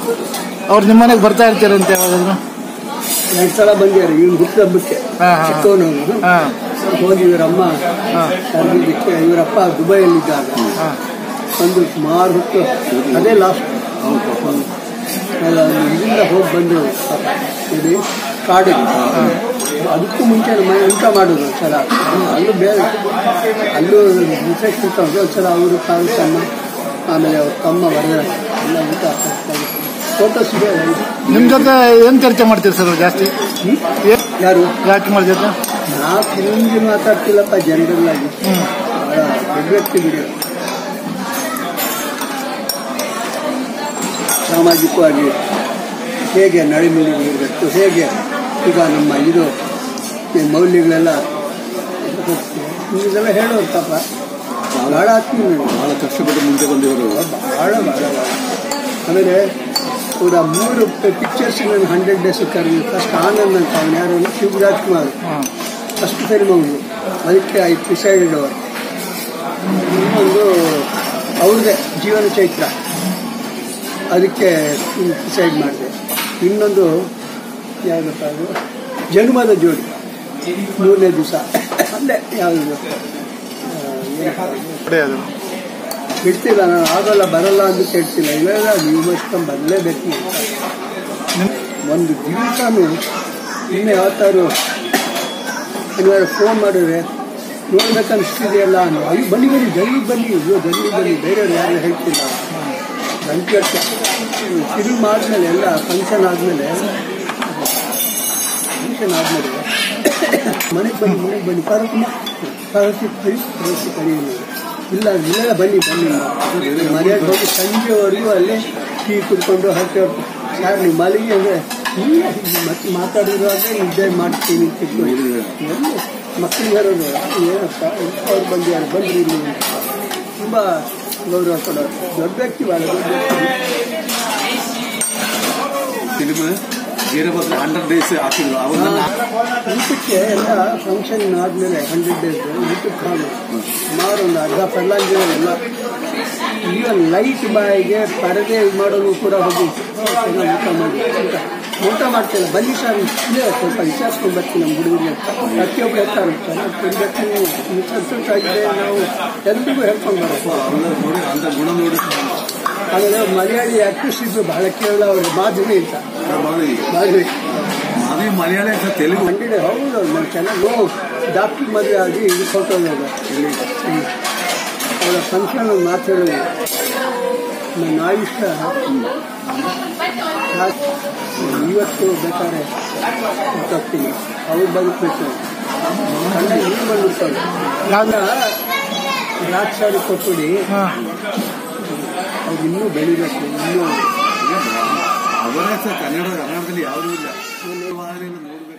ಅವ್ರು ನಿಮ್ಮ ಮನೆಗೆ ಬರ್ತಾ ಇರ್ತೀರಂತೆ ಯಾವಾಗಾದ್ರು ಎರಡು ಸಲ ಬಂದಿದ್ದಾರೆ ಇವ್ನು ಹುಟ್ಟುಹಬ್ಬಕ್ಕೆ ಹಾ, ಹಾ. ಚಿಕ್ಕವನು ಹಾ ಹೋಗಿ ಇವರಮ್ಮ ಹಾ. ಕರೆದಿದ್ದಕ್ಕೆ ಇವರಪ್ಪ ದುಬೈಯಲ್ಲಿದ್ದಾಗ ಹಾ ಒಂದು ಸುಮಾರು ಹೊತ್ತು ಅದೇ ಲಾಸ್ಟ್ ಇಲ್ಲಿಂದ ಹೋಗಿ ಬಂದು ಇದು ಕಾಡಿಗೆ ಅದಕ್ಕೂ ಮುಂಚೆ ನಮ್ಮ ಮನೆ ಊಟ ಮಾಡೋದು ಒಂದ್ಸಲ ಅಲ್ಲೂ ಬೇರೆ ಅಲ್ಲೂ ರಿಫ್ರೆಶ್ ಕೊಟ್ಟವ್ರು ಒಂದ್ಸಲ ಅವರು ಕಾಲು ತಮ್ಮ ಆಮೇಲೆ ಅವ್ರ ತಮ್ಮ ವರದ ಎಲ್ಲ ಊಟ ಫೋಟೋಸ್ ಇದೆ ನಿಮ್ ಜೊತೆ ಏನ್ ಚರ್ಚೆ ಮಾಡ್ತೀರಿ ಸರ್ ಜಾಸ್ತಿ ಏನ್ ಯಾರು ರಾಜ್ಕುಮಾರ್ ಜೊತೆ ನಾ ಹಿಂದಿ ಮಾತಾಡ್ತಿಲ್ಲಪ್ಪ ಜನರಲ್ ಆಗಿ ಹ್ಮ್ ಬಹಳ ದೊಡ್ಡ ವ್ಯಕ್ತಿ ಬಿಡಿ ಸಾಮಾಜಿಕವಾಗಿ ಹೇಗೆ ನಡೆನುಡಿಗಳಿರಬೇಕು ಹೇಗೆ ಈಗ ನಮ್ಮ ಇದು ಈ ಮೌಲ್ಯಗಳೆಲ್ಲ ಇದೆಲ್ಲ ಹೇಳೋರು ಪಾಪ ಬಹಳ ಆತ್ಮೀಯ ನನಗೆ. ಬಹಳ ಕಷ್ಟಪಟ್ಟು ಮುಂದೆ ಬಂದಿವರು ಬಹಳ ಬಹಳ ಬಹಳ ಆಮೇಲೆ ಕೂಡ ಮೂರು ಪಿಕ್ಚರ್ಸ್ ನಾನು ಹಂಡ್ರೆಡ್ ಡೇಸ್ ಕರೆದು ಫಸ್ಟ್ ಆನಂದ್ ಅಂತ ಅವನು ಯಾರು ಅಂದ್ರೆ ಶಿವರಾಜ್ ಕುಮಾರ್ ಹ್ಮ್ ಫಸ್ಟ್ ಫಿಲ್ಮ್ ಅವನು ಅದಕ್ಕೆ ಐ ಡಿಸೈಡೆಡ್ ಅವರು ಇನ್ನೊಂದು ಅವ್ರದ್ದೇ ಜೀವನ ಚೈತ್ರ ಅದಕ್ಕೆ ಡಿಸೈಡ್ ಮಾಡಿದೆ ಇನ್ನೊಂದು ಯಾವುದಪ್ಪ ಅದು ಜನ್ಮದ ಜೋಡಿ ಮೂರನೇ ದಿವಸ ಅಲ್ಲೇ ಯಾವುದು ಕಡೆ ಅದು ಬಿಡ್ತಿಲ್ಲ ನಾನು ಆಗಲ್ಲ ಬರಲ್ಲ ಅಂತ ಕೇಳ್ತಿಲ್ಲ ಇವೆಲ್ಲ ನೀವು ಮಸ್ಕೊಂಡ್ ಬರಲೇಬೇಕು ನಿಮ್- ಒಂದು ದಿವಸನೂ ಇನ್ನೇ ಯಾವತ್ತಾರು ಏನಾದ್ರು ಫೋನ್ ಮಾಡಿದ್ರೆ ನೋಡ್ಬೇಕನ್ನಿಸ್ತಿದೆಯಲ್ಲ ಅನ್ನೋ ಅಲ್ಲಿ ಬನ್ನಿ ಬನ್ನಿ ಜಲ್ದಿ ಬನ್ನಿ ಅಯ್ಯೋ ಜಲ್ದಿ ಬನ್ನಿ ಬೇರೆಯವ್ರು ಯಾರು ಹೇಳ್ತಿಲ್ಲ ಗಂಟೆ ಫಿಲ್ಮ್ ಆದಮೇಲೆ ಎಲ್ಲ ಫಂಕ್ಷನ್ ಆದಮೇಲೆ ಫಂಕ್ಷನ್ ಆದಮೇಲೆ ಮನೆಗೆ ಬನ್ನಿ ಮನೆಗೆ ಬನ್ನಿ ಪಾರ್ವತಿ ಪಾರ್ವತಿ ಕರಿ ಪಾರ್ವತಿ ಕರಿ ಅನ್ನೋದು. ಇಲ್ಲ ಇಲ್ಲ ಬನ್ನಿ ಬನ್ನಿ ಮನೆಗೆ ಹೋಗಿ ಸಂಜೆವರೆಗೂ ಅಲ್ಲೇ ಟೀ ಕುಡ್ಕೊಂಡು ಹರಟೆ ಯಾರು ನೀವು ಮಲಗಿ ಅಂದರೆ ಇಲ್ಲ ಮತ್ತೆ ಮಾತಾಡಿರುವಾಗ ನಿದ್ದೆ ಮಾಡ್ತೀನಿ ಅಂತ ತಿಳ್ಕೊಂಡು. ಎಲ್ಲಿ ಮಕ್ಕಳಿಗೆ ಹೇಳೋದು ಏನಪ್ಪ ಅವ್ರು ಬಂದಿದ್ದಾರೆ ಬಂದ್ರಿ ಇಲ್ಲಿ ಅಂತ. ತುಂಬ ಗೌರವ ಕೊಡೋರು ದೊಡ್ಡ ವ್ಯಕ್ತಿ ಭಾಳ ದೊಡ್ಡ ವ್ಯಕ್ತಿ ಫಿಲ್ಮ್ ವೀರಭದ್ರ ಹಂಡ್ರೆಡ್ ಡೇಸ್ ಹಾಕಿದ್ರು ಅವನ್ನ ಊಟಕ್ಕೆ ಎಲ್ಲ ಫಂಕ್ಷನ್ ಆದಮೇಲೆ ಹಂಡ್ರೆಡ್ ಡೇಸ್ ಊಟಕ್ಕೆ ಕಾಣು ಸುಮಾರು ಒಂದು ಅರ್ಧ ಪರ್ಲಾಂಜನ ಎಲ್ಲ ಈವನ್ ಲೈಟ್ ಬಾಯಿಗೆ ಪರದೆ ಮಾಡೋದು ಕೂಡ ಹೋಗಿ ಚೆನ್ನಾಗಿ ಊಟ ಮಾಡಿ ಊಟ ಊಟ ಮಾಡ್ತೇನೆ ಬನ್ನಿ ಸರ್ ಇಲ್ಲೇ ಸ್ವಲ್ಪ ವಿಚಾರಿಸ್ಕೊಂಡು ಬರ್ತೀನಿ ನಮ್ಮ ಹುಡುಗರಿಗೆ ಪ್ರತಿಯೊಬ್ಬರು ಹೇಳ್ತಾರೆ ಚೆನ್ನಾಗಿ ತಿನ್ಬೇಕು ಸಂತೋಷಾಗಿದೆ ನಾವು ಎಲ್ರಿಗೂ ಹೇಳ್ಕೊಂಡು ಬರೋದು ಅವ್ರನ್ನ ನೋಡಿ ಅಂತ ಗುಣ ನೋಡಿ ಆಮೇಲೆ ಮಲಯಾಳಿ ಆಕ್ಟ್ರೆಸ್ ಇದ್ರು ಬಹಳ ಕೇರಳ ಅವರು ಮಾಧುರಿ ಅಂತ ಮಾಧವಿ ಮಾಧುರಿ ಮಾಧವಿ ಮಲಯಾಳಿ ಅಂತ ತೆಲುಗು ಹಂಡ್ರೆಡ್ ಹೌದು ನಾನು ಚೆನ್ನಾಗಿ ನೋ ಡಾಕ್ಟರ್ ಮದುವೆ ಆಗಿ ಇದು ಫೋಟೋ ಇಲ್ಲಿ ಹ್ಮ್. ಅವಳ ಫಂಕ್ಷನ್ ಮಾತಾಡೋದು ನನ್ನ ಆಯುಷ್ಯ ಇವತ್ತು ಬೇಕಾದ್ರೆ ಹೋಗ್ತೀನಿ ಅವ್ರು ಬದುಕಬೇಕು ಕಣ್ಣ ನೀರು ಬಂದ್ಬಿಡ್ತಾರೆ ಯಾವ್ದು ನಾಲ್ಕು ಸಾವಿರ ಕೊಟ್ಬಿಡಿ ಹಾ ಅವ್ರು ಇನ್ನೂ ಬೆಳಿಬೇಕು ಇನ್ನೂ ಅವರೇ ಸಹ ಕನ್ನಡ ಕನ್ನಡದಲ್ಲಿ ಯಾವುದೂ ಇಲ್ಲ ನೋಡ್ಬೇಕು